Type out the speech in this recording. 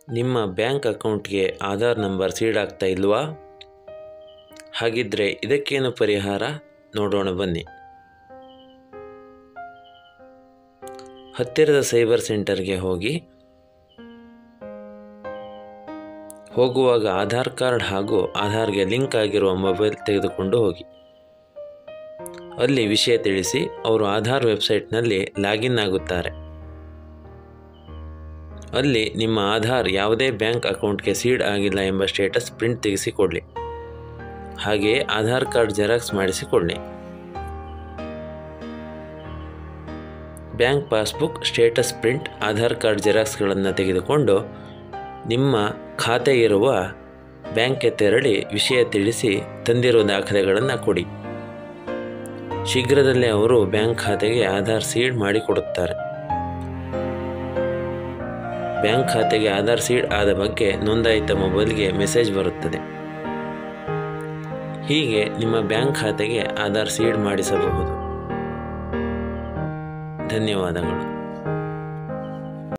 ನಿಮ್ಮ ಬ್ಯಾಂಕ್ ಅಕೌಂಟ್ಗೆ Aadhaar number seed ಆಗ್ತಾ ಇಲ್ವಾ ಹಾಗಿದ್ರೆ ಇದಕ್ಕೇನು ಪರಿಹಾರ ನೋಡೋಣ ಬನ್ನಿ ಹತ್ತಿರದ ಸೈಬರ್ ಸೆಂಟರ್ಗೆ ಹೋಗಿ ಹೋಗುವಾಗ ಆಧಾರ್ ಕಾರ್ಡ್ ಹಾಗೂ ಆಧಾರ್ಗೆ ಲಿಂಕ್ ಆಗಿರುವ ಮೊಬೈಲ್ ತೆಗೆದುಕೊಂಡು ಹೋಗಿ ಅಲ್ಲಿ ವಿಷಯ ತಿಳಿಸಿ ಅವರು ಆಧಾರ್ ವೆಬ್ಸೈಟ್ನಲ್ಲಿ ಲಾಗಿನ್ ಆಗುತ್ತಾರೆ ಅಲ್ಲಿ ನಿಮ್ಮ ಆಧಾರ್ ಯಾವುದೇ ಬ್ಯಾಂಕ್ ಅಕೌಂಟ್ಗೆ ಸೀಡ್ ಆಗಿಲ್ಲ ಎಂಬ ಸ್ಟೇಟಸ್ ಪ್ರಿಂಟ್ ತೆಗೆಸಿಕೊಡಲಿ ಹಾಗೆಯೇ ಆಧಾರ್ ಕಾರ್ಡ್ ಜೆರಾಕ್ಸ್ ಮಾಡಿಸಿಕೊಳ್ಳಿ bank passbook status print Aadhaar card ಜೆರಾಕ್ಸ್ಗಳನ್ನು ತೆಗೆದುಕೊಂಡು ನಿಮ್ಮ ಖಾತೆ ಇರುವ ಬ್ಯಾಂಕ್ಗೆ ತೆರಳಿ ವಿಷಯ ತಿಳಿಸಿ ತಂದಿರುವ ದಾಖಲೆಗಳನ್ನು ಕೊಡಿ ಶೀಘ್ರದಲ್ಲೇ ಅವರು ಬ್ಯಾಂಕ್ ಖಾತೆಗೆ ಆಧಾರ್ ಸೀಡ್ ಮಾಡಿಕೊಡುತ್ತಾರೆ ಬ್ಯಾಂಕ್ ಖಾತೆಗೆ ಆಧಾರ್ ಸೀಡ್ ಆದ ಬಗ್ಗೆ ನೋಂದಾಯಿತ ಮೊಬೈಲ್ಗೆ ಮೆಸೇಜ್ ಬರುತ್ತದೆ ಹೀಗೆ ನಿಮ್ಮ ಬ್ಯಾಂಕ್ ಖಾತೆಗೆ ಆಧಾರ್ ಸೀಡ್ ಮಾಡಿಸಬಹುದು ಧನ್ಯವಾದಗಳು